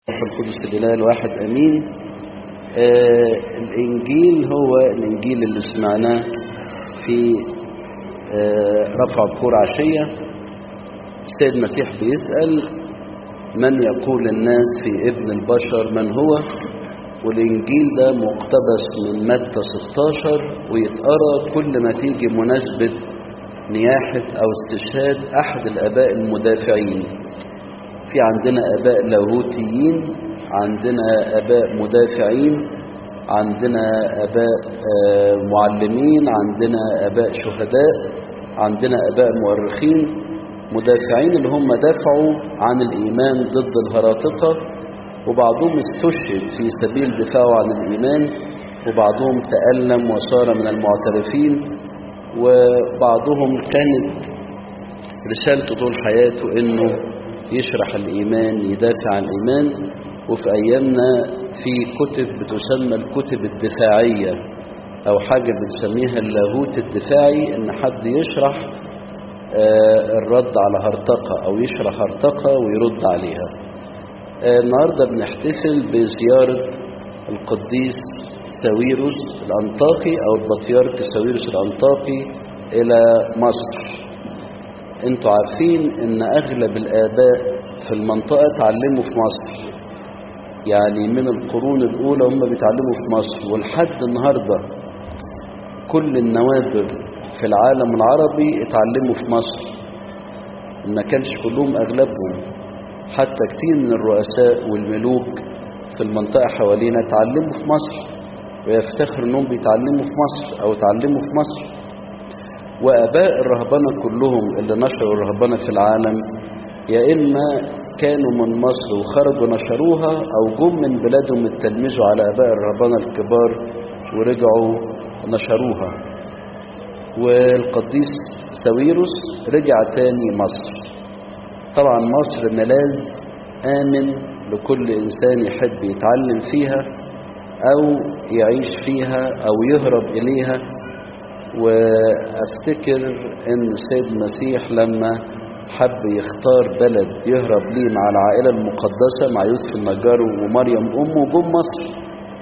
الروح القدس الإله الواحد أمين آه الإنجيل هو الإنجيل اللي سمعناه في آه رفع بخور عشية السيد المسيح بيسأل من يقول الناس في ابن البشر من هو والإنجيل ده مقتبس من متى 16 ويتقرأ كل ما تيجي مناسبة نياحة أو استشهاد أحد الآباء المدافعين في عندنا آباء لاهوتيين عندنا آباء مدافعين عندنا آباء معلمين عندنا آباء شهداء عندنا آباء مؤرخين مدافعين اللي هم دافعوا عن الإيمان ضد الهراطقة وبعضهم استشهد في سبيل دفاعه عن الإيمان وبعضهم تألم وصار من المعترفين وبعضهم كانت رسالته طول حياته انه يشرح الايمان يدافع عن الايمان وفي ايامنا في كتب بتسمى الكتب الدفاعيه او حاجه بنسميها اللاهوت الدفاعي ان حد يشرح الرد على هرطقه او يشرح هرطقه ويرد عليها النهارده بنحتفل بزياره القديس ساويروس الأنطاكي أو البطيارك ساويروس الأنطاكي إلى مصر انتوا عارفين ان اغلب الاباء في المنطقة اتعلموا في مصر يعني من القرون الاولى هم بيتعلموا في مصر ولحد النهاردة كل النوابغ في العالم العربي اتعلموا في مصر ما كانش كلهم اغلبهم حتى كتير من الرؤساء والملوك في المنطقة حوالينا اتعلموا في مصر ويفتخر انهم بيتعلموا في مصر او اتعلموا في مصر واباء الرهبنه كلهم اللي نشروا الرهبنه في العالم يا اما كانوا من مصر وخرجوا نشروها او جم من بلادهم اتلمذوا على اباء الرهبنه الكبار ورجعوا نشروها والقديس ساويروس رجع تاني مصر طبعا مصر ملاذ امن لكل انسان يحب يتعلم فيها أو يعيش فيها أو يهرب إليها وأفتكر أن السيد المسيح لما حب يختار بلد يهرب ليه مع العائلة المقدسة مع يوسف النجار ومريم أمه جم مصر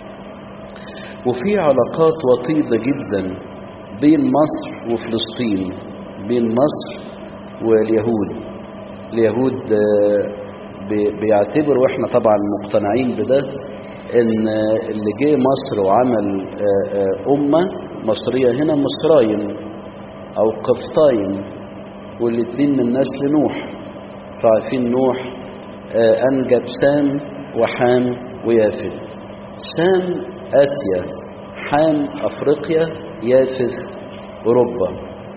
وفي علاقات وطيدة جدا بين مصر وفلسطين بين مصر واليهود اليهود بيعتبروا واحنا طبعا مقتنعين بده ان اللي جه مصر وعمل أمة مصرية هنا مصرايم أو قفطايم والاتنين من نسل نوح فعارفين نوح أنجب سام وحام ويافث سام آسيا حام أفريقيا يافث أوروبا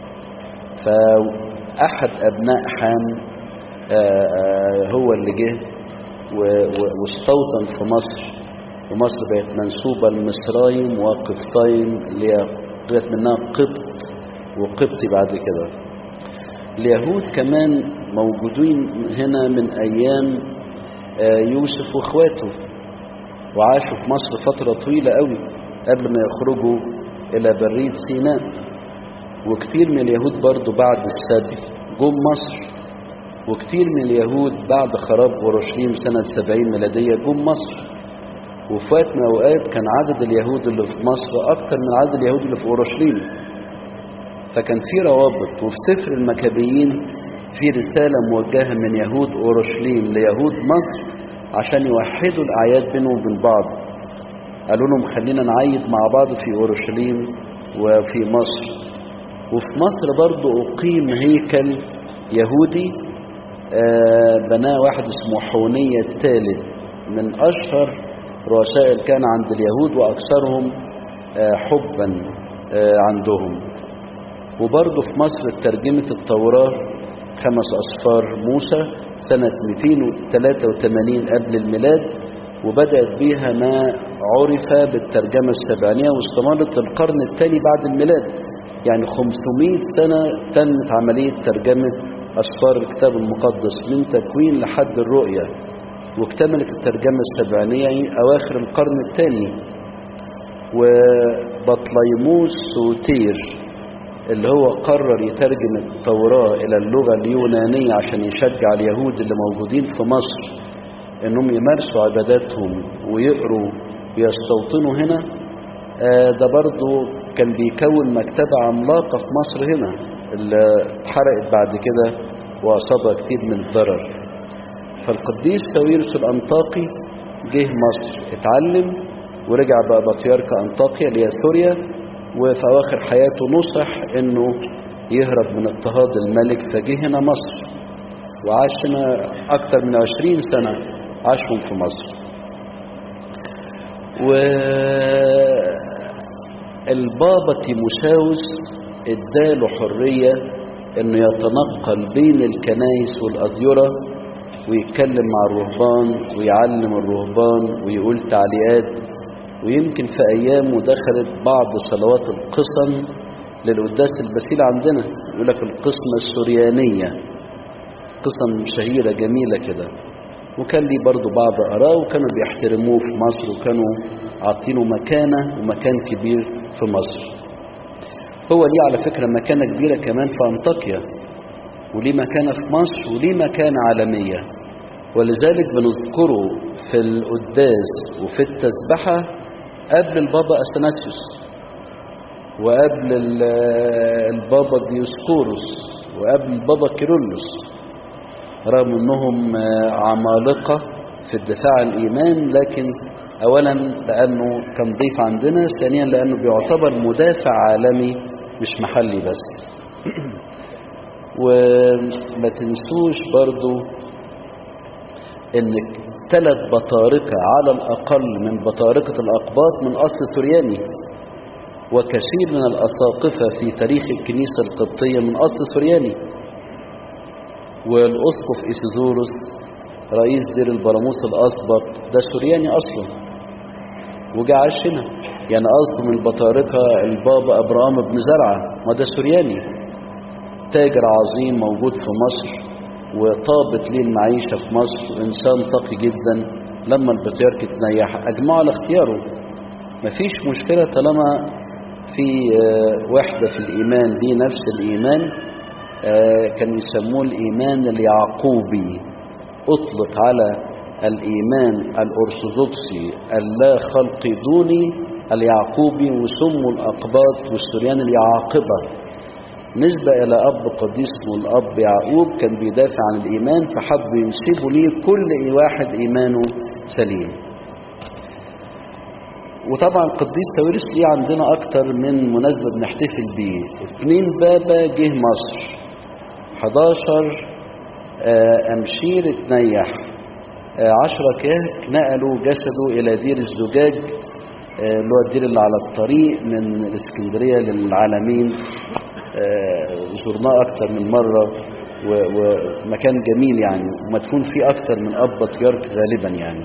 فأحد أبناء حام هو اللي جه واستوطن في مصر ومصر بقت منسوبة لمصرايم وقفطين اللي هي طلعت منها قبط وقبطي بعد كده اليهود كمان موجودين هنا من أيام يوسف واخواته وعاشوا في مصر فترة طويلة قوي قبل ما يخرجوا إلى برية سيناء وكتير من اليهود برضو بعد السبي جم مصر وكتير من اليهود بعد خراب أورشليم سنة 70 ميلادية جم مصر وفي وقت من الأوقات كان عدد اليهود اللي في مصر أكتر من عدد اليهود اللي في أورشليم فكان في روابط وفي سفر المكابيين في رسالة موجهة من يهود أورشليم ليهود مصر عشان يوحدوا الأعياد بينهم وبين بعض قالوا لهم خلينا نعيد مع بعض في أورشليم وفي مصر وفي مصر برضو أقيم هيكل يهودي بناه واحد اسمه حونية الثالث من أشهر رؤساء الكهنة عند اليهود وأكثرهم حبا عندهم وبرضه في مصر ترجمة التوراة خمس أصفار موسى سنة 283 قبل الميلاد وبدأت بها ما عرف بالترجمة السبعينية واستمرت القرن الثاني بعد الميلاد يعني 500 سنة تمت عملية ترجمة أسفار الكتاب المقدس من تكوين لحد الرؤية واكتملت الترجمة السبعينية أواخر القرن الثاني وبطليموس سوتير اللي هو قرر يترجم التوراة إلى اللغة اليونانية عشان يشجع اليهود اللي موجودين في مصر انهم يمارسوا عباداتهم ويقروا ويستوطنوا هنا آه، ده برضو كان بيكون مكتبة عملاقة في مصر هنا اللي اتحرقت بعد كده وأصابها كتير من الضرر فالقديس ساويرس الأنطاقي جه مصر اتعلم ورجع بقى بطيارك أنطاكيا اللي هي سوريا وفي أواخر حياته نصح إنه يهرب من اضطهاد الملك فجه هنا مصر وعاش هنا أكتر من عشرين سنة عاشهم في مصر والبابا تيموساوس اداله حرية انه يتنقل بين الكنايس والأديرة ويتكلم مع الرهبان ويعلم الرهبان ويقول تعليقات ويمكن في أيامه دخلت بعض صلوات القسم للقداس البسيل عندنا يقول لك القسمة السريانية قسم شهيرة جميلة كده وكان ليه برضو بعض آراء وكانوا بيحترموه في مصر وكانوا عاطينه مكانة ومكان كبير في مصر هو ليه على فكرة مكانة كبيرة كمان في أنطاكيا وليه مكانة في مصر وليه مكانة عالمية ولذلك بنذكره في القداس وفي التسبحة قبل البابا أثناسيوس وقبل ال- البابا ديوسكوروس وقبل البابا كيرلس رغم انهم آه، عمالقة في الدفاع عن الإيمان لكن أولا لأنه كان ضيف عندنا ثانيا لأنه بيعتبر مدافع عالمي مش محلي بس وما تنسوش برضو ان ثلاث بطاركة على الأقل من بطاركة الأقباط من أصل سورياني وكثير من الأساقفة في تاريخ الكنيسة القبطية من أصل سورياني والأسقف إيسيزوروس رئيس دير البراموس الأسبق ده سورياني أصلا وجا عاش هنا يعني قصده من البطاركة البابا أبرام بن زرعة ما ده سورياني تاجر عظيم موجود في مصر وطابت ليه المعيشة في مصر وإنسان تقي جدا لما البطيرك تنيح أجمعوا على اختياره مفيش مشكلة طالما في آه، وحدة في الإيمان دي نفس الإيمان آه، كانوا يسموه الإيمان اليعقوبي أطلق على الإيمان الأرثوذكسي اللا خلق دوني اليعقوبي وسموا الأقباط والسوريان اليعاقبة نسبة إلى أب قديس اسمه الأب يعقوب كان بيدافع عن الإيمان فحب ينسبوا ليه كل واحد إيمانه سليم وطبعا قديس ساويرس ليه عندنا أكتر من مناسبة بنحتفل بيه اتنين بابا جه مصر 11 آه، أمشير اتنيح آه، عشرة كهك نقلوا جسده إلى دير الزجاج آه، اللي هو الدير اللي على الطريق من الإسكندرية للعالمين آه، زرناه أكتر من مرة و- ومكان جميل يعني ومدفون فيه أكتر من أب بطيارك غالبا يعني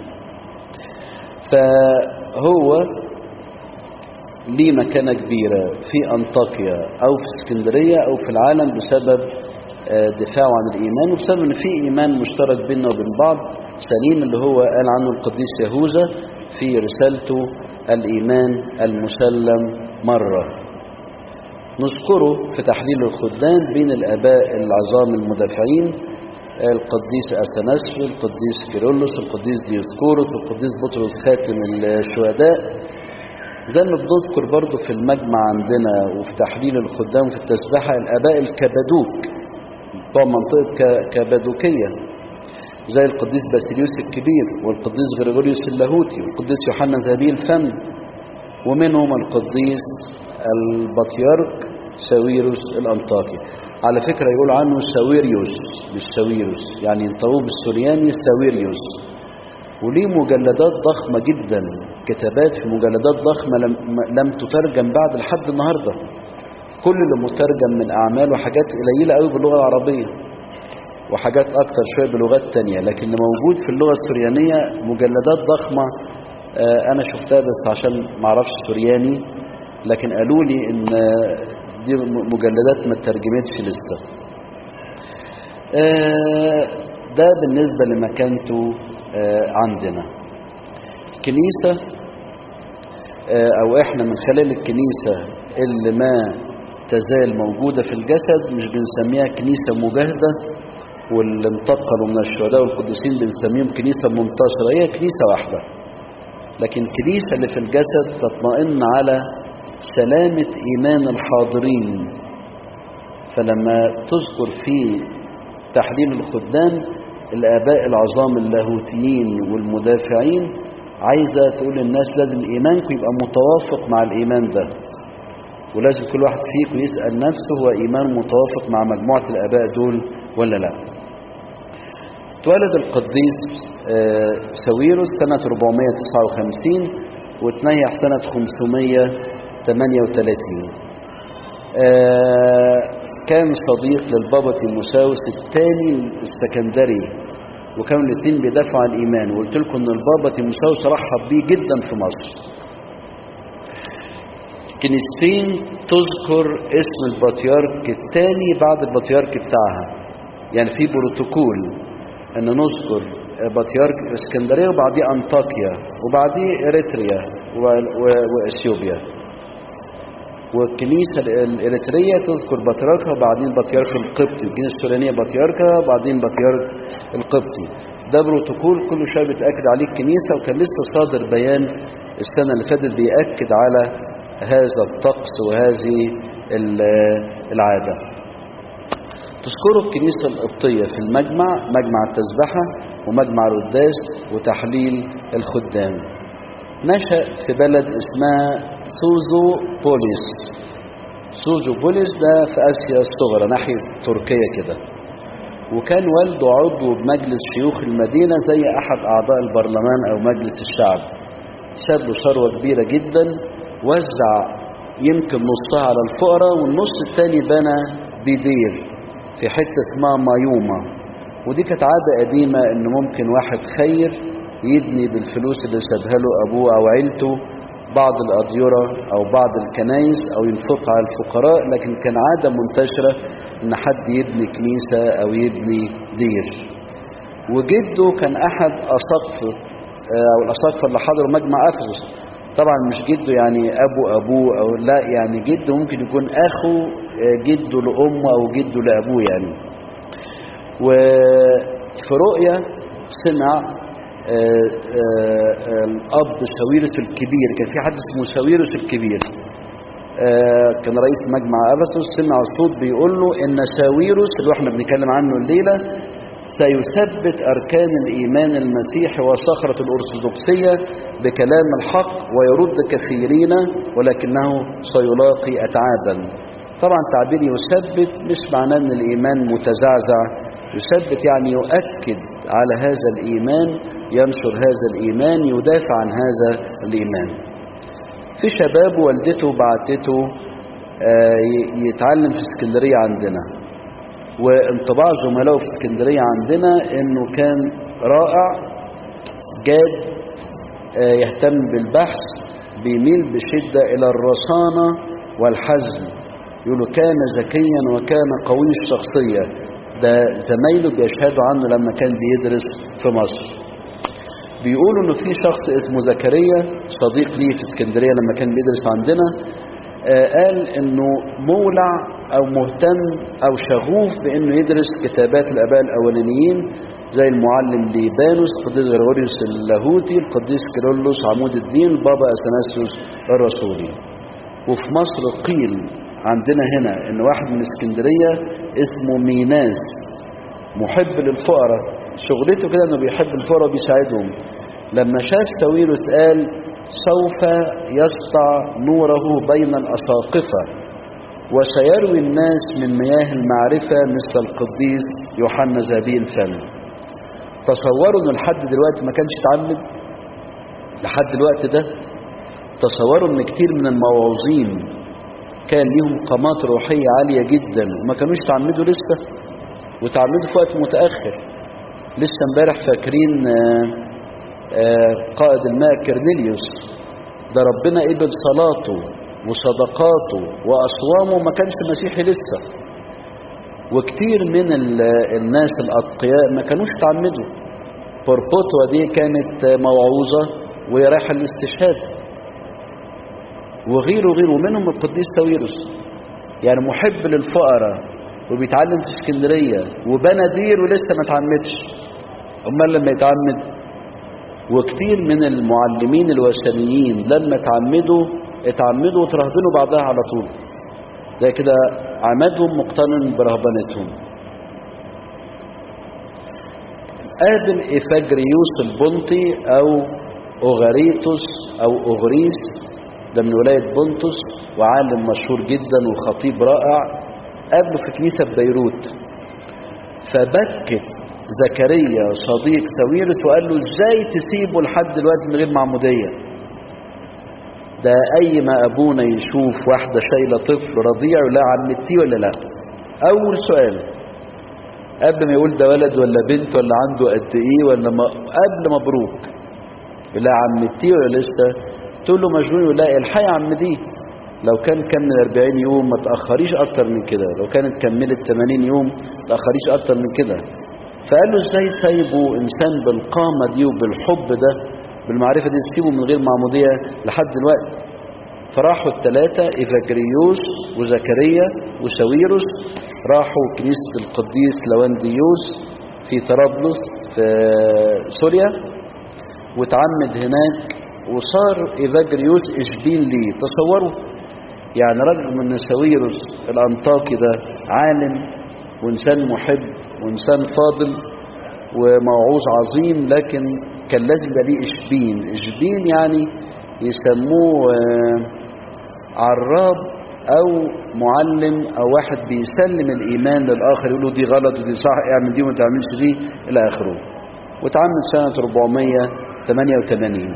فهو ليه مكانة كبيرة في أنطاكيا أو في اسكندرية أو في العالم بسبب آه، دفاعه عن الإيمان وبسبب أن في إيمان مشترك بيننا وبين بعض سليم اللي هو قال عنه القديس يهوذا في رسالته الإيمان المسلم مرة نذكره في تحليل الخدام بين الآباء العظام المدافعين القديس أثناسيوس القديس كيرلس القديس ديوسكوروس القديس بطرس خاتم الشهداء زي ما بنذكر برضو في المجمع عندنا وفي تحليل الخدام في التسبحة الآباء الكبدوك بتوع منطقة ك- كبدوكية زي القديس باسيليوس الكبير والقديس غريغوريوس اللاهوتي والقديس يوحنا ذهبي الفم ومنهم القديس البطيرك ساويروس الأنطاكي على فكرة يقول عنه ساويريوس مش ساويروس يعني ينطقوه بالسورياني ساويريوس وليه مجلدات ضخمة جدا كتابات في مجلدات ضخمة لم, لم تترجم بعد لحد النهاردة كل اللي مترجم من أعماله حاجات قليلة قوي باللغة العربية وحاجات أكتر شوية بلغات تانية لكن اللي موجود في اللغة السريانية مجلدات ضخمة آه، أنا شفتها بس عشان معرفش سورياني لكن قالوا لي إن آه، دي م- مجلدات ما اترجمتش لسه آه، ده بالنسبة لمكانته آه، عندنا الكنيسة آه، أو إحنا من خلال الكنيسة اللي ما تزال موجودة في الجسد مش بنسميها كنيسة مجاهدة واللي انتقلوا من الشهداء والقديسين بنسميهم كنيسة منتشرة هي كنيسة واحدة لكن الكنيسة اللي في الجسد تطمئن على سلامة إيمان الحاضرين فلما تذكر في تحليل الخدام الآباء العظام اللاهوتيين والمدافعين عايزة تقول للناس لازم إيمانكم يبقى متوافق مع الإيمان ده ولازم كل واحد فيكم يسأل نفسه هو إيمان متوافق مع مجموعة الآباء دول ولا لا اتولد القديس ساويروس سنة 459 وتنيح سنة 538 كان صديق للبابا تيموساوس الثاني السكندري وكانوا الاثنين بيدافعوا عن الايمان وقلت لكم ان البابا تيموساوس رحب بيه جدا في مصر كنيستين تذكر اسم البطيارك الثاني بعد البطيارك بتاعها يعني في بروتوكول ان نذكر بطيارك اسكندريه وبعديه انطاكيا وبعديه اريتريا واثيوبيا والكنيسة الإريترية تذكر بطريركها وبعدين بطريرك القبطي والكنيسة السوريانية بطريركها وبعدين بطريرك القبطي ده بروتوكول كل شوية بتأكد عليه الكنيسة وكان لسه صادر بيان السنة اللي فاتت بيأكد على هذا الطقس وهذه العادة تذكره الكنيسة القبطية في المجمع مجمع التسبحة ومجمع القداس وتحليل الخدام نشأ في بلد اسمها سوزو بوليس سوزو بوليس ده في آسيا الصغرى ناحية تركيا كده وكان والده عضو بمجلس شيوخ المدينة زي أحد أعضاء البرلمان أو مجلس الشعب ساب له ثروة كبيرة جدا وزع يمكن نصها على الفقراء والنص الثاني بنى بدير في حتة اسمها مايوما ودي كانت عادة قديمة إن ممكن واحد خير يبني بالفلوس اللي سابها له أبوه أو عيلته بعض الأديرة أو بعض الكنايس أو ينفقها على الفقراء لكن كان عادة منتشرة إن حد يبني كنيسة أو يبني دير وجده كان أحد أساقفة أو الأساقفة اللي حضروا مجمع أفسس طبعا مش جده يعني أبو أبوه أو لا يعني جده ممكن يكون أخو جده لأمه أو جده لأبوه يعني وفي رؤية سمع آآ آآ الأب ساويرس الكبير كان في حد اسمه ساويرس الكبير كان رئيس مجمع أفسس سمع الصوت بيقول له إن ساويرس اللي احنا بنتكلم عنه الليلة سيثبت أركان الإيمان المسيحي وصخرة الأرثوذكسية بكلام الحق ويرد كثيرين ولكنه سيلاقي أتعابا طبعا تعبير يثبت مش معناه أن الإيمان متزعزع يثبت يعني يؤكد على هذا الإيمان ينشر هذا الإيمان يدافع عن هذا الإيمان في شباب والدته بعتته يتعلم في اسكندرية عندنا وانطباع زملائه في اسكندرية عندنا انه كان رائع جاد يهتم بالبحث بيميل بشدة الى الرصانة والحزم يقولوا كان ذكيا وكان قوي الشخصية ده زمايله بيشهدوا عنه لما كان بيدرس في مصر بيقولوا انه في شخص اسمه زكريا صديق ليه في اسكندريه لما كان بيدرس عندنا آه قال انه مولع او مهتم او شغوف بانه يدرس كتابات الاباء الاولانيين زي المعلم ليبانوس القديس غريغوريوس اللاهوتي القديس كيرلس عمود الدين بابا اثناسيوس الرسولي وفي مصر قيل عندنا هنا ان واحد من اسكندريه اسمه ميناس محب للفقراء شغلته كده انه بيحب الفقراء وبيساعدهم لما شاف ساويرس قال سوف يسطع نوره بين الاساقفه وسيروي الناس من مياه المعرفه مثل القديس يوحنا زابين فم تصوروا انه لحد دلوقتي ما كانش اتعمد لحد الوقت ده تصوروا ان كتير من المواعظين كان ليهم قامات روحية عالية جدا وما كانوش تعمدوا لسه وتعمدوا في وقت متأخر لسه امبارح فاكرين قائد الماء كرنيليوس ده ربنا قبل صلاته وصدقاته وأصوامه ما كانش مسيحي لسه وكتير من الناس الأتقياء ما كانوش تعمدوا بوربوتوا دي كانت موعوظة وهي رايحة للاستشهاد وغيره وغيره ومنهم القديس تاويرس يعني محب للفقراء وبيتعلم في اسكندرية وبنى دير ولسه ما اتعمدش امال لما يتعمد وكتير من المعلمين الوثنيين لما اتعمدوا اتعمدوا وترهبنوا بعدها على طول ده كده عمدهم مقترن برهبنتهم قابل إفاجريوس البنطي أو أوغاريتوس أو أوغريس ده من ولاية بنطس وعالم مشهور جدا وخطيب رائع قابله في كنيسة بيروت فبكت زكريا صديق ساويرس وقال له ازاي تسيبه لحد دلوقتي من غير معمودية ده أي ما أبونا يشوف واحدة شايلة طفل رضيع ولا عمتيه ولا لا أول سؤال قبل ما يقول ده ولد ولا بنت ولا عنده قد ايه ولا ما قبل مبروك لا عمتيه ولا لسه تقول له مجنون يقول لا الحقي يا عم دي لو كان كمل 40 يوم ما تاخريش اكتر من كده لو كانت كملت 80 يوم ما تاخريش اكتر من كده فقال له ازاي سايبه انسان بالقامه دي وبالحب ده بالمعرفه دي تسيبه من غير معموديه لحد دلوقتي فراحوا الثلاثه ايفاجريوس وزكريا وساويروس راحوا كنيسة القديس لوانديوس في طرابلس في سوريا واتعمد هناك وصار إيفاجريوس إشبين ليه تصوروا يعني رجل من ساويروس الأنطاكي ده عالم وإنسان محب وإنسان فاضل وموعوظ عظيم لكن كان لازم يبقى ليه إشبين إشبين يعني يسموه عراب او معلم او واحد بيسلم الايمان للاخر يقول له دي غلط ودي صح اعمل دي وما تعملش دي الى اخره واتعمل سنه 488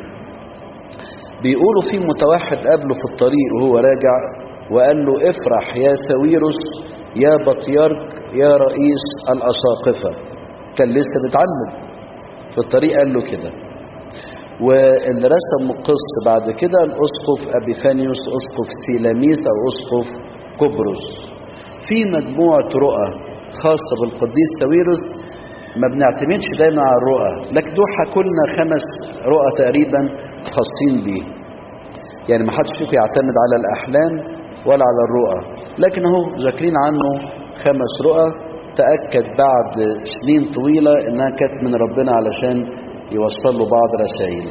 بيقولوا في متوحد قابله في الطريق وهو راجع وقال له افرح يا ساويروس يا بطيارك يا رئيس الاساقفه كان لسه بيتعمد في الطريق قال له كده واللي رسم قسط بعد كده الأسقف أبيفانيوس أسقف سيلاميس أو أسقف قبرص في مجموعة رؤى خاصة بالقديس ساويروس ما بنعتمدش دايما على الرؤى لكن دول حكولنا خمس رؤى تقريبا خاصين بيه يعني ما حدش فيكم يعتمد على الأحلام ولا على الرؤى لكن اهو ذاكرين عنه خمس رؤى تأكد بعد سنين طويلة إنها كانت من ربنا علشان يوصل له بعض رسائل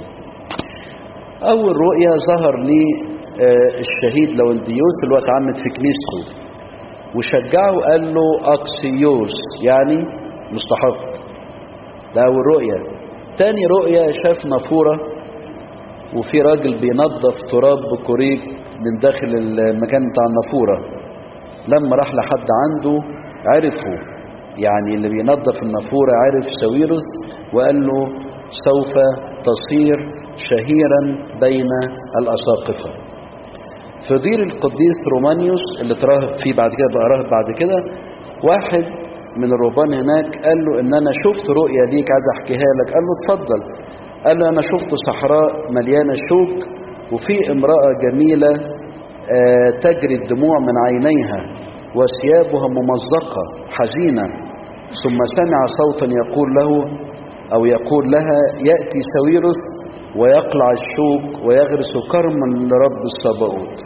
أول رؤية ظهر لي الشهيد لونديوس اللي هو اتعمد في كنيسته وشجعه قال له أكسيوس يعني مستحق ده أول رؤية تاني رؤية شاف نافورة وفي راجل بينظف تراب بكوريك من داخل المكان بتاع النافورة لما راح لحد عنده عرفه يعني اللي بينظف النافورة عرف ساويروس وقال له سوف تصير شهيرا بين الأساقفة في دير القديس رومانيوس اللي تراهب فيه بعد كده بقى راهب بعد كده واحد من الرهبان هناك قال له ان انا شفت رؤية ليك عايز احكيها لك قال له اتفضل قال له انا شفت صحراء مليانة شوك وفي امرأة جميلة آه تجري الدموع من عينيها وثيابها ممزقة حزينة ثم سمع صوتا يقول له أو يقول لها يأتي ساويرس ويقلع الشوك ويغرس كرما لرب الصباؤوت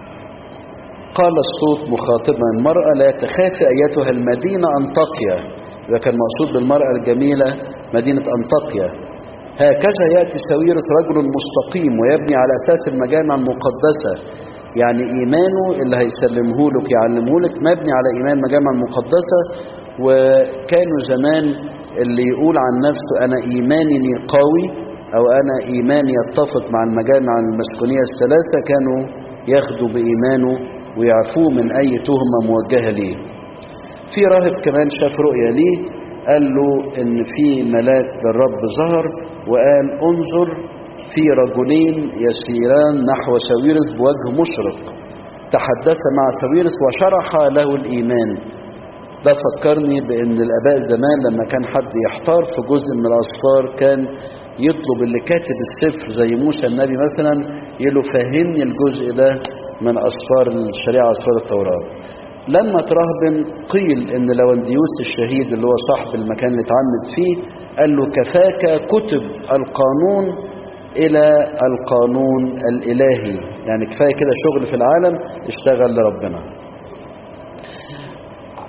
قال الصوت مخاطبا المرأة لا تخافي أيتها المدينة أنطاكيا إذا كان مقصود بالمرأة الجميلة مدينة أنطاكيا هكذا يأتي ساويرس رجل مستقيم ويبني على أساس المجامع المقدسة يعني إيمانه اللي هيسلمه لك يعلمه لك مبني على إيمان المجامع المقدسة وكانوا زمان اللي يقول عن نفسه أنا إيماني قوي أو أنا إيماني يتفق مع المجامع المسكونية الثلاثة كانوا ياخدوا بإيمانه ويعفوه من أي تهمة موجهة ليه في راهب كمان شاف رؤية ليه قال له إن في ملاك للرب ظهر وقال انظر في رجلين يسيران نحو ساويرس بوجه مشرق تحدث مع ساويرس وشرح له الإيمان ده فكرني بأن الآباء زمان لما كان حد يحتار في جزء من الأسفار كان يطلب اللي كاتب السفر زي موسى النبي مثلا يقول له فهمني الجزء ده من أسفار الشريعة أسفار التوراة لما ترهبن قيل ان لونديوس الشهيد اللي هو صاحب المكان اللي اتعمد فيه قال له كفاك كتب القانون الى القانون الالهي يعني كفايه كده شغل في العالم اشتغل لربنا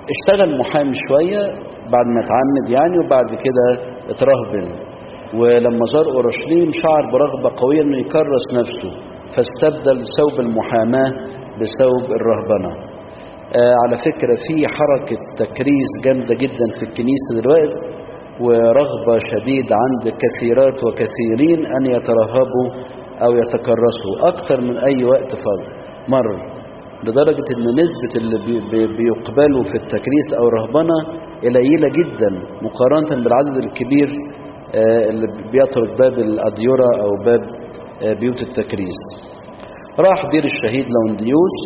اشتغل محامي شوية بعد ما اتعمد يعني وبعد كده اترهبن ولما زار أورشليم شعر برغبة قوية انه يكرس نفسه فاستبدل ثوب المحاماة بثوب الرهبنة آه على فكرة في حركة تكريس جامدة جدا في الكنيسة دلوقتي ورغبة شديدة عند كثيرات وكثيرين أن يترهبوا أو يتكرسوا أكثر من أي وقت مر لدرجة أن نسبة اللي بي بي بيقبلوا في التكريس أو الرهبنة قليلة جدا مقارنة بالعدد الكبير آه اللي بيطرق باب الأديرة أو باب آه بيوت التكريس راح دير الشهيد لونديوس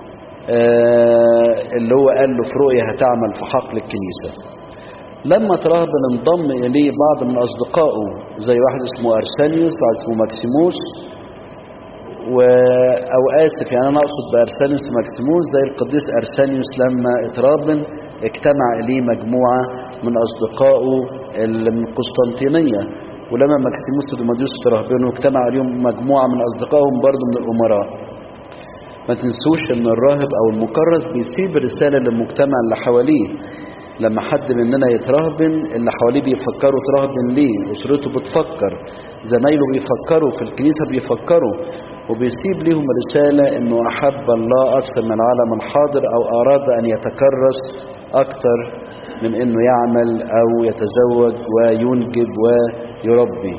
آه اللي هو قال له في رؤية هتعمل في حقل الكنيسة لما ترهبن انضم إليه بعض من أصدقائه زي واحد اسمه أرسانيوس واحد اسمه ماكسيموس و... أو آسف يعني أنا أقصد بأرسانيوس وماكسيموس زي القديس أرسانيوس لما اترهبن اجتمع إليه مجموعة من أصدقائه اللي من قسطنطينية ولما ماكسيموس وديماديوس ترهبنوا اجتمع عليهم مجموعة من أصدقائهم برضه من الأمراء ما تنسوش ان الراهب او المكرس بيسيب رسالة للمجتمع اللي حواليه لما حد مننا يترهبن اللي حواليه بيفكروا ترهبن ليه اسرته بتفكر زمايله بيفكروا في الكنيسة بيفكروا وبيسيب لهم رسالة انه احب الله اكثر من العالم الحاضر او اراد ان يتكرس اكثر من انه يعمل او يتزوج وينجب ويربي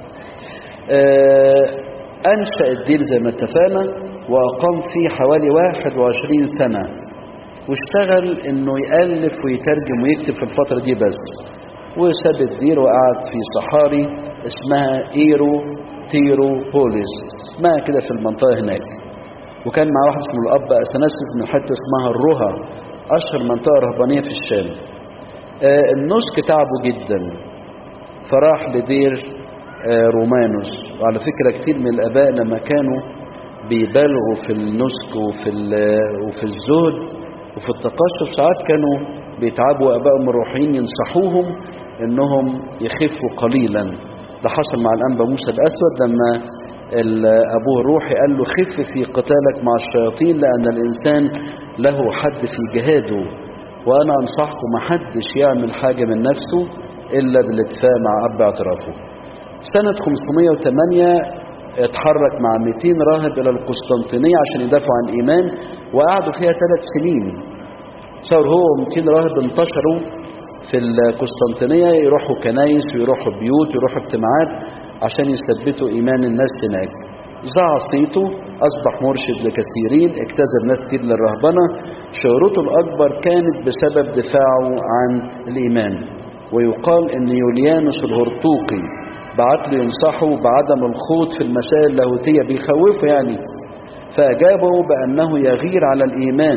آه انشأ الدين زي ما اتفقنا واقام فيه حوالي 21 سنة واشتغل انه يألف ويترجم ويكتب في الفترة دي بس وساب الدير وقعد في صحاري اسمها ايرو تيرو بوليس اسمها كده في المنطقة هناك وكان مع واحد اسمه الاب اثناسيس من حتة اسمها الروها اشهر منطقة رهبانية في الشام آه النسك تعبه جدا فراح لدير آه رومانوس وعلى فكرة كتير من الاباء لما كانوا بيبالغوا في النسك وفي وفي الزهد وفي التقشف ساعات كانوا بيتعبوا ابائهم الروحيين ينصحوهم انهم يخفوا قليلا ده حصل مع الانبا موسى الاسود لما ابوه الروحي قال له خف في قتالك مع الشياطين لان الانسان له حد في جهاده وانا انصحكم ما حدش يعمل حاجه من نفسه الا بالاتفاق مع اب اعترافه سنه 508 اتحرك مع 200 راهب الى القسطنطينية عشان يدافعوا عن الايمان وقعدوا فيها ثلاث سنين صار هو 200 راهب انتشروا في القسطنطينية يروحوا كنايس ويروحوا بيوت ويروحوا اجتماعات عشان يثبتوا ايمان الناس هناك ذاع صيته اصبح مرشد لكثيرين اجتذب ناس كتير للرهبنة شهرته الاكبر كانت بسبب دفاعه عن الايمان ويقال ان يوليانوس الهرطوقي بعت له ينصحه بعدم الخوض في المسائل اللاهوتية بيخوفه يعني فأجابه بأنه يغير على الإيمان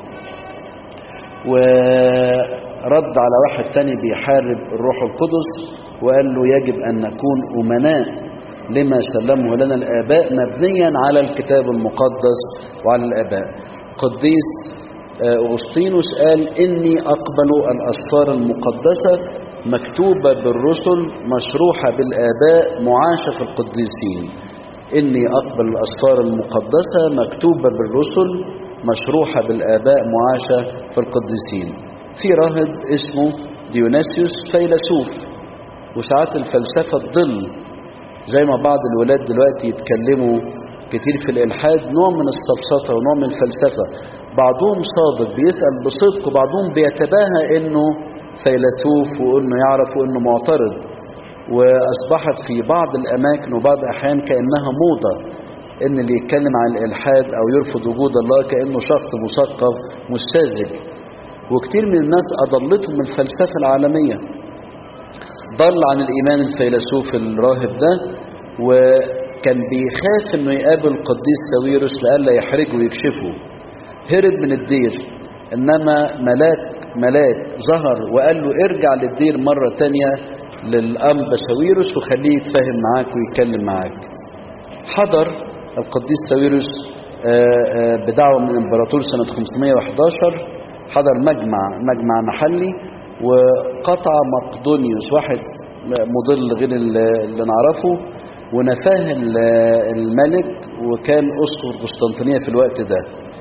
ورد على واحد تاني بيحارب الروح القدس وقال له يجب أن نكون أمناء لما سلمه لنا الآباء مبنيا على الكتاب المقدس وعلى الآباء قديس أغسطينوس قال إني أقبل الأسفار المقدسة مكتوبة بالرسل مشروحة بالآباء معاشة في القديسين إني أقبل الأسفار المقدسة مكتوبة بالرسل مشروحة بالآباء معاشة في القديسين في راهب اسمه ديوناسيوس فيلسوف وساعات الفلسفة تضل زي ما بعض الولاد دلوقتي يتكلموا كتير في الإلحاد نوع من السفسطة ونوع من الفلسفة بعضهم صادق بيسأل بصدق وبعضهم بيتباهى إنه فيلسوف وانه يعرف وانه معترض واصبحت في بعض الاماكن وبعض الاحيان كانها موضه ان اللي يتكلم عن الالحاد او يرفض وجود الله كانه شخص مثقف مستاذج وكتير من الناس اضلتهم الفلسفه العالميه ضل عن الايمان الفيلسوف الراهب ده وكان بيخاف انه يقابل قديس ساويرس لئلا يحرجه ويكشفه هرب من الدير انما ملاك ملاك ظهر وقال له ارجع للدير مرة تانية للأنبا ساويرس وخليه يتفاهم معاك ويتكلم معاك حضر القديس ساويرس بدعوة من الإمبراطور سنة 511 حضر مجمع مجمع محلي وقطع مقدونيوس واحد مضل غير اللي نعرفه ونفاه الملك وكان أسقف قسطنطينية في الوقت ده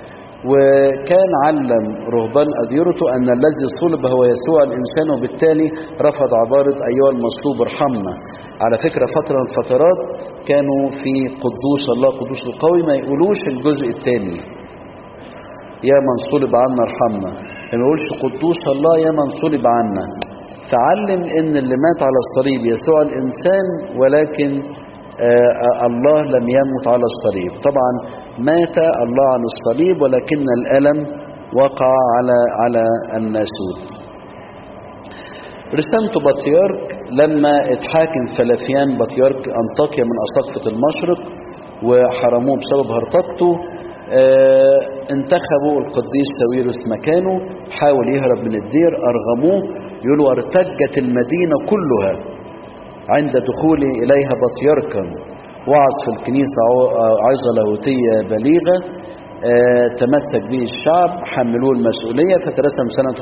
وكان علم رهبان أديرته أن الذي صلب هو يسوع الإنسان وبالتالي رفض عبارة أيها المصلوب ارحمنا على فكرة فترة من الفترات كانوا في قدوس الله قدوس القوي ما يقولوش الجزء الثاني يا من صلب عنا ارحمنا ما يقولش قدوس الله يا من صلب عنا فعلم ان اللي مات على الصليب يسوع الانسان ولكن آه الله لم يمت على الصليب طبعا مات الله عن الصليب ولكن الألم وقع على على الناسوت رسالته بطيارك لما اتحاكم فلافيان بطيارك أنطاكيا من أساقفة المشرق وحرموه بسبب هرطقته اه انتخبوا القديس ساويرس مكانه حاول يهرب من الدير أرغموه يقولوا ارتجت المدينة كلها عند دخولي إليها بطيركا وعظ في الكنيسة عظة لاهوتية بليغة اه تمسك به الشعب حملوه المسؤولية فترسم سنة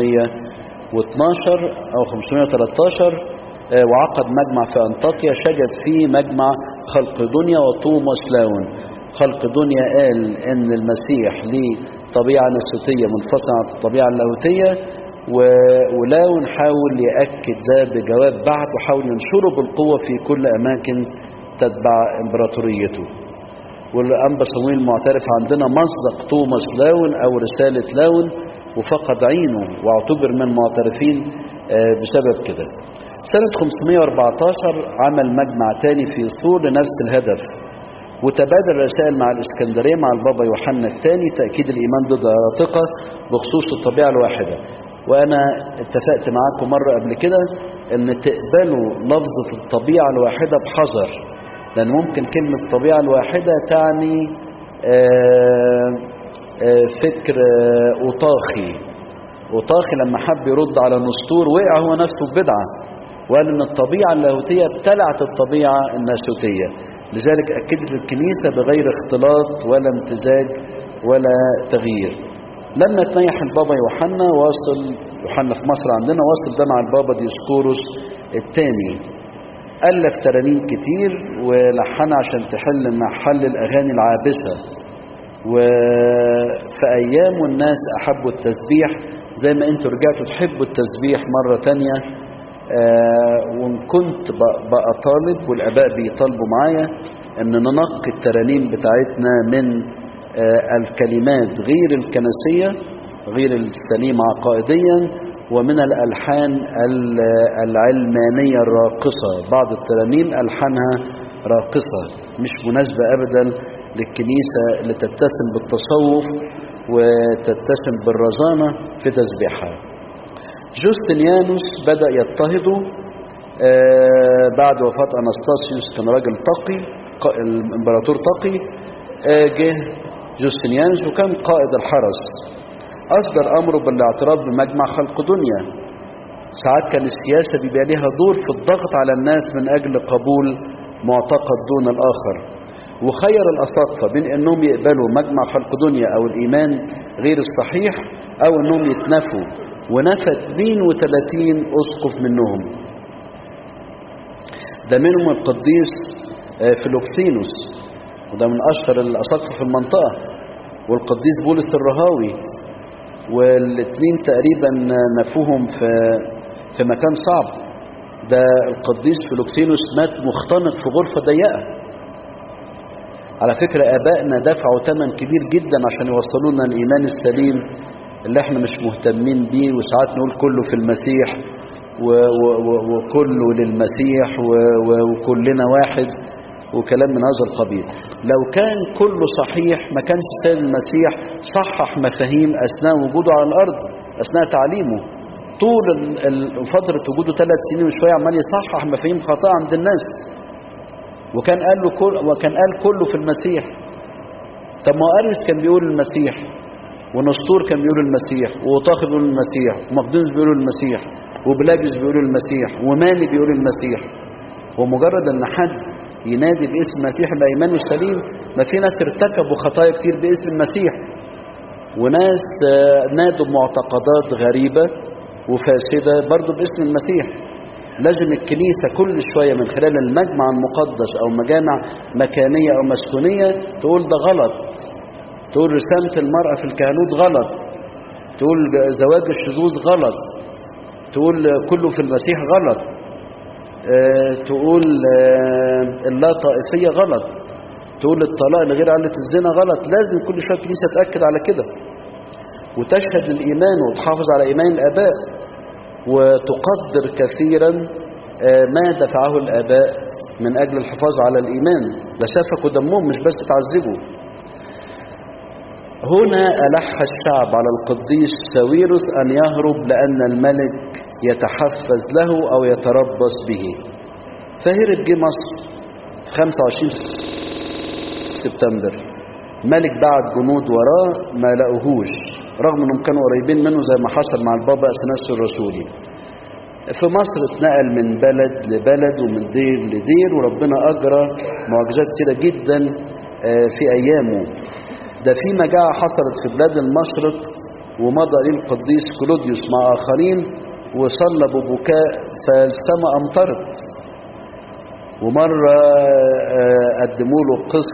512 أو 513 اه وعقد مجمع في أنطاكيا شجب فيه مجمع خلق دنيا وطوموس لاون خلق دنيا قال إن المسيح ليه طبيعة نسوتية منفصلة عن الطبيعة اللاهوتية ولاون حاول يأكد ده بجواب بعد وحاول ينشره بالقوة في كل أماكن تتبع إمبراطوريته والأنبا صمويل المعترف عندنا مصدق توماس لاون أو رسالة لاون وفقد عينه واعتبر من المعترفين بسبب كده سنة 514 عمل مجمع تاني في صور لنفس الهدف وتبادل رسائل مع الإسكندرية مع البابا يوحنا الثاني تأكيد الإيمان ضد الهراطقة بخصوص الطبيعة الواحدة وأنا اتفقت معاكم مرة قبل كده أن تقبلوا لفظة الطبيعة الواحدة بحذر لأن ممكن كلمة الطبيعة الواحدة تعني آآ آآ فكر أوطاخي أوطاخي لما حب يرد على النسطور وقع هو نفسه في بدعة وقال أن الطبيعة اللاهوتية ابتلعت الطبيعة الناسوتية لذلك أكدت الكنيسة بغير اختلاط ولا امتزاج ولا تغيير لما تنيح البابا يوحنا واصل يوحنا في مصر عندنا واصل ده مع البابا ديسكوروس الثاني ألف ترانيم كتير ولحنها عشان تحل محل الأغاني العابسة وفي أيام الناس أحبوا التسبيح زي ما انتوا رجعتوا تحبوا التسبيح مرة تانية آه وإن كنت بقى طالب والآباء بيطالبوا معايا أن ننقي الترانيم بتاعتنا من آه الكلمات غير الكنسية غير السليمة عقائديا ومن الألحان العلمانية الراقصة بعض الترانيم ألحانها راقصة مش مناسبة أبدا للكنيسة اللي تتسم بالتصوف وتتسم بالرزانة في تسبيحها جوستنيانوس بدأ يضطهده آه بعد وفاة أنستاسيوس كان راجل تقي الإمبراطور تقي آه جه جوستنيانوس وكان قائد الحرس أصدر أمره بالاعتراف بمجمع خلق دنيا ساعات كان السياسة بيبقى ليها دور في الضغط على الناس من أجل قبول معتقد دون الآخر وخير الأساقفة بين أنهم يقبلوا مجمع خلق دنيا أو الإيمان غير الصحيح أو أنهم يتنفوا ونفى 32 أسقف منهم ده منهم القديس فيلوكسينوس وده من أشهر الأساقفة في المنطقة والقديس بولس الرهاوي والاثنين تقريبا نفوهم في في مكان صعب ده القديس فيلوكسينوس مات مختنق في غرفة ضيقة على فكرة آبائنا دفعوا ثمن كبير جدا عشان يوصلوا لنا الإيمان السليم اللي احنا مش مهتمين بيه وساعات نقول كله في المسيح و و و وكله للمسيح و و وكلنا واحد وكلام من هذا القبيل لو كان كله صحيح ما كانش السيد المسيح صحح مفاهيم أثناء وجوده على الأرض أثناء تعليمه طول فترة وجوده ثلاث سنين وشوية عمال يصحح مفاهيم خاطئة عند الناس وكان قال له كل وكان قال كله في المسيح طب ما أريس كان بيقول المسيح ونسطور كان بيقول المسيح وطاخ بيقول المسيح ومقدونس بيقول المسيح وبلاجس بيقول المسيح ومالي بيقول المسيح ومجرد ان حد ينادي باسم المسيح بأيمان السليم ما في ناس ارتكبوا خطايا كتير باسم المسيح وناس نادوا بمعتقدات غريبة وفاسدة برضو باسم المسيح لازم الكنيسة كل شوية من خلال المجمع المقدس أو مجامع مكانية أو مسكونية تقول ده غلط تقول رسامة المرأة في الكهنوت غلط تقول زواج الشذوذ غلط تقول كله في المسيح غلط اه تقول اه اللا طائفية غلط تقول الطلاق لغير علة الزنا غلط لازم كل شوية الكنيسة تأكد على كده وتشهد الإيمان وتحافظ على إيمان الآباء وتقدر كثيرا اه ما دفعه الآباء من أجل الحفاظ على الإيمان لا سفكوا دمهم مش بس تعذبوا هنا ألح الشعب على القديس ساويرس أن يهرب لأن الملك يتحفز له أو يتربص به فهرب جه مصر في 25 سبتمبر ملك بعت جنود وراه ما لقوهوش رغم انهم كانوا قريبين منه زي ما حصل مع البابا اثناس الرسولي في مصر اتنقل من بلد لبلد ومن دير لدير وربنا اجرى معجزات كتيره جدا في ايامه ده في مجاعة حصلت في بلاد المشرق ومضى عليه القديس كلوديوس مع آخرين وصلى ببكاء فالسماء أمطرت ومرة قدموا له قس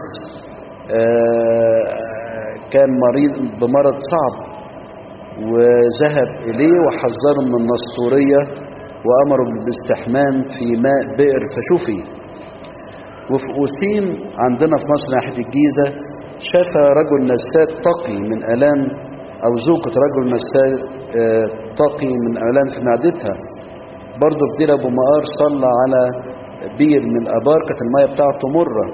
كان مريض بمرض صعب وذهب إليه وحذره من النسطورية وأمره بالاستحمام في ماء بئر فشفي وفي أوسيم عندنا في مصر ناحية الجيزة شاف رجل نساك تقي من ألام أو زوجة رجل نساك تقي من ألام في معدتها برضه في دير أبو مقار صلى على بير من الآبار كانت المية بتاعته مرة